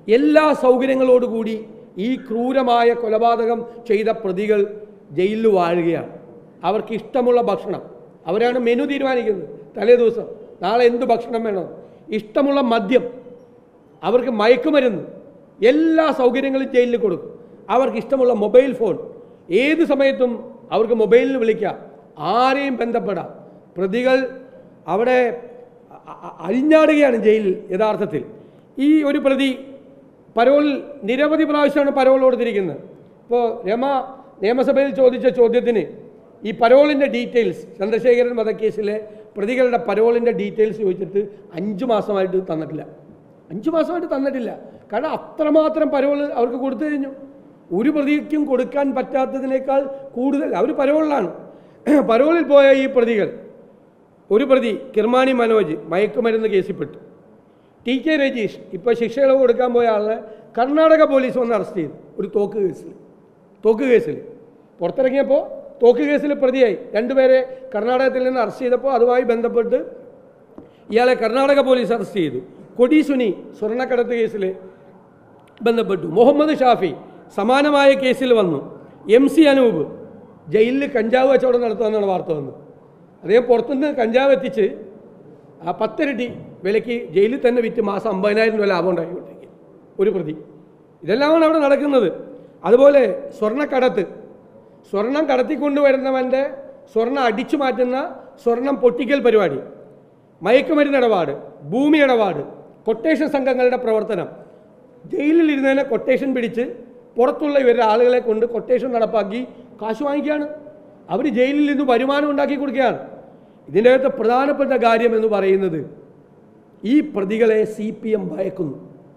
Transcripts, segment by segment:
എല്ലാ സൗകര്യങ്ങളോടുകൂടി ഈ ക്രൂരമായ കൊലപാതകം ചെയ്ത പ്രതികൾ ജയിലിൽ വാഴുകയാണ് അവർക്ക് ഇഷ്ടമുള്ള ഭക്ഷണം അവരാണ് മെനു തീരുമാനിക്കുന്നത് തലേ ദിവസം നാളെ എന്ത് ഭക്ഷണം വേണം ഇഷ്ടമുള്ള മദ്യം അവർക്ക് മയക്കുമരുന്ന് എല്ലാ സൗകര്യങ്ങളും ജയിലിൽ കൊടുക്കും അവർക്ക് ഇഷ്ടമുള്ള മൊബൈൽ ഫോൺ ഏത് സമയത്തും അവർക്ക് മൊബൈലിൽ വിളിക്കാം ആരെയും ബന്ധപ്പെടാം പ്രതികൾ അവിടെ അ- അ- അഴിഞ്ഞാടുകയാണ് ജയിലിൽ യഥാർത്ഥത്തിൽ ഈ ഒരു പ്രതി പരോളിൽ നിരവധി പ്രാവശ്യമാണ് പരോൾ കൊടുത്തിരിക്കുന്നത് ഇപ്പോൾ രമ നിയമസഭയിൽ ചോദിച്ച ചോദ്യത്തിന് ഈ പരോളിൻ്റെ ഡീറ്റെയിൽസ് ചന്ദ്രശേഖരൻ വധക്കേസിലെ പ്രതികളുടെ പരോളിൻ്റെ ഡീറ്റെയിൽസ് ചോദിച്ചിട്ട് അഞ്ച് മാസമായിട്ട് തന്നിട്ടില്ല അഞ്ച് മാസമായിട്ട് തന്നിട്ടില്ല കാരണം അത്രമാത്രം പരോൾ അവർക്ക് കൊടുത്തു കഴിഞ്ഞു ഒരു പ്രതിക്കും കൊടുക്കാൻ പറ്റാത്തതിനേക്കാൾ കൂടുതൽ അവർ പരോളിലാണ് പരോളിൽ പോയ ഈ പ്രതികൾ ഒരു പ്രതി കിർമാണി മനോജ് മയക്കുമരുന്ന് കേസിൽപ്പെട്ടു ടി കെ രജീഷ് ഇപ്പോൾ ശിക്ഷയിളവ് കൊടുക്കാൻ പോയ ആളെ കർണാടക പോലീസ് വന്ന് അറസ്റ്റ് ചെയ്തു ഒരു തോക്ക് കേസിൽ തോക്ക് കേസിൽ പുറത്തിറങ്ങിയപ്പോൾ തോക്ക് കേസിൽ പ്രതിയായി രണ്ടുപേരെ കർണാടകത്തിൽ നിന്ന് അറസ്റ്റ് ചെയ്തപ്പോൾ അതുമായി ബന്ധപ്പെട്ട് ഇയാളെ കർണാടക പോലീസ് അറസ്റ്റ് ചെയ്തു കൊടി സുനി സ്വർണ്ണക്കടത്ത് കേസിൽ ബന്ധപ്പെട്ടു മുഹമ്മദ് ഷാഫി സമാനമായ കേസിൽ വന്നു എം സി അനൂപ് ജയിലിൽ കഞ്ചാവ് കച്ചവടം നടത്തുമെന്നാണ് വാർത്ത വന്നത് അദ്ദേഹം പുറത്തുനിന്ന് കഞ്ചാവ് എത്തിച്ച് ആ പത്തിരട്ടി വിലയ്ക്ക് ജയിലിൽ തന്നെ വിറ്റ് മാസം അമ്പതിനായിരം രൂപ ലാഭം ഉണ്ടാക്കിക്കൊണ്ടിരിക്കുക ഒരു പ്രതി ഇതെല്ലാമാണ് അവിടെ നടക്കുന്നത് അതുപോലെ സ്വർണ്ണക്കടത്ത് സ്വർണം കടത്തിക്കൊണ്ടുവരുന്നവൻ്റെ സ്വർണ്ണം അടിച്ചു മാറ്റുന്ന സ്വർണം പൊട്ടിക്കൽ പരിപാടി മയക്കുമരുന്ന് ഇടപാട് ഭൂമി ഇടപാട് കൊട്ടേഷൻ സംഘങ്ങളുടെ പ്രവർത്തനം ജയിലിൽ ഇരുന്നതിനെ കൊട്ടേഷൻ പിടിച്ച് പുറത്തുള്ള ഇവരുടെ ആളുകളെ കൊണ്ട് കൊട്ടേഷൻ നടപ്പാക്കി കാശ് വാങ്ങിക്കുകയാണ് അവർ ജയിലിൽ നിന്ന് വരുമാനം ഉണ്ടാക്കി കൊടുക്കുകയാണ് ഇതിൻ്റെ അകത്ത് പ്രധാനപ്പെട്ട കാര്യം എന്ന് പറയുന്നത് ഈ പ്രതികളെ സി പി എം ഭയക്കുന്നു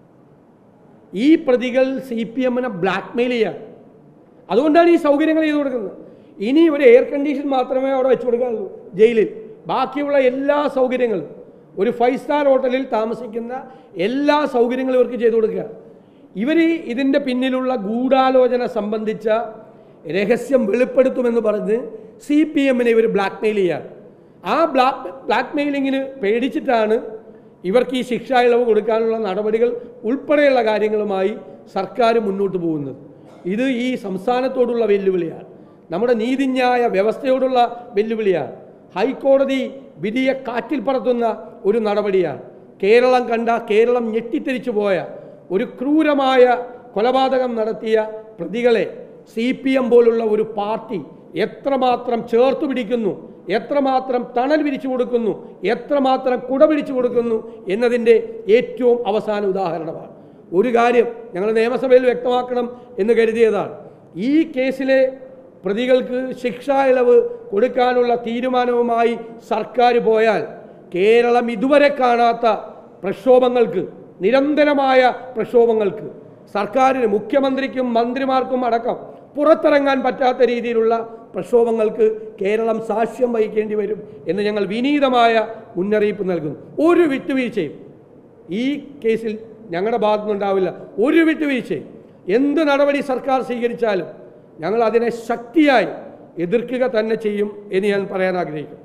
ഈ പ്രതികൾ സി പി എമ്മിനെ ബ്ലാക്ക്മെയിൽ ചെയ്യാണ് അതുകൊണ്ടാണ് ഈ സൗകര്യങ്ങൾ ചെയ്തു കൊടുക്കുന്നത് ഇനി ഒരു എയർ കണ്ടീഷൻ മാത്രമേ അവിടെ വെച്ചു കൊടുക്കാനുള്ളൂ ജയിലിൽ ബാക്കിയുള്ള എല്ലാ സൗകര്യങ്ങളും ഒരു ഫൈവ് സ്റ്റാർ ഹോട്ടലിൽ താമസിക്കുന്ന എല്ലാ സൗകര്യങ്ങളും ഇവർക്ക് ചെയ്തു കൊടുക്കുക ഇവർ ഇതിൻ്റെ പിന്നിലുള്ള ഗൂഢാലോചന സംബന്ധിച്ച രഹസ്യം വെളിപ്പെടുത്തുമെന്ന് പറഞ്ഞ് സി പി എമ്മിനെ ഇവർ ബ്ലാക്ക്മെയിൽ ചെയ്യുകയാണ് ആ ബ്ലാക്ക് ബ്ലാക്ക് മെയിലിങ്ങിന് പേടിച്ചിട്ടാണ് ഇവർക്ക് ഈ ശിക്ഷാ ഇളവ് കൊടുക്കാനുള്ള നടപടികൾ ഉൾപ്പെടെയുള്ള കാര്യങ്ങളുമായി സർക്കാർ മുന്നോട്ട് പോകുന്നത് ഇത് ഈ സംസ്ഥാനത്തോടുള്ള വെല്ലുവിളിയാണ് നമ്മുടെ നീതിന്യായ വ്യവസ്ഥയോടുള്ള വെല്ലുവിളിയാണ് ഹൈക്കോടതി വിധിയെ കാറ്റിൽ പറത്തുന്ന ഒരു നടപടിയാണ് കേരളം കണ്ട കേരളം ഞെട്ടിത്തെരിച്ചു പോയ ഒരു ക്രൂരമായ കൊലപാതകം നടത്തിയ പ്രതികളെ സി പി എം പോലുള്ള ഒരു പാർട്ടി എത്രമാത്രം ചേർത്ത് പിടിക്കുന്നു എത്രമാത്രം തണൽ വിരിച്ചു കൊടുക്കുന്നു എത്രമാത്രം കുട പിടിച്ചു കൊടുക്കുന്നു എന്നതിൻ്റെ ഏറ്റവും അവസാന ഉദാഹരണമാണ് ഒരു കാര്യം ഞങ്ങൾ നിയമസഭയിൽ വ്യക്തമാക്കണം എന്ന് കരുതിയതാണ് ഈ കേസിലെ പ്രതികൾക്ക് ശിക്ഷാ ഇളവ് കൊടുക്കാനുള്ള തീരുമാനവുമായി സർക്കാർ പോയാൽ കേരളം ഇതുവരെ കാണാത്ത പ്രക്ഷോഭങ്ങൾക്ക് നിരന്തരമായ പ്രക്ഷോഭങ്ങൾക്ക് സർക്കാരിന് മുഖ്യമന്ത്രിക്കും മന്ത്രിമാർക്കും അടക്കം പുറത്തിറങ്ങാൻ പറ്റാത്ത രീതിയിലുള്ള പ്രക്ഷോഭങ്ങൾക്ക് കേരളം സാക്ഷ്യം വഹിക്കേണ്ടി വരും എന്ന് ഞങ്ങൾ വിനീതമായ മുന്നറിയിപ്പ് നൽകുന്നു ഒരു വിട്ടുവീഴ്ചയും ഈ കേസിൽ ഞങ്ങളുടെ ഭാഗത്തുനിന്നുണ്ടാവില്ല ഒരു വിട്ടുവീഴ്ചയും എന്ത് നടപടി സർക്കാർ സ്വീകരിച്ചാലും ഞങ്ങൾ അതിനെ ശക്തിയായി എതിർക്കുക തന്നെ ചെയ്യും എന്ന് ഞാൻ പറയാൻ ആഗ്രഹിക്കുന്നു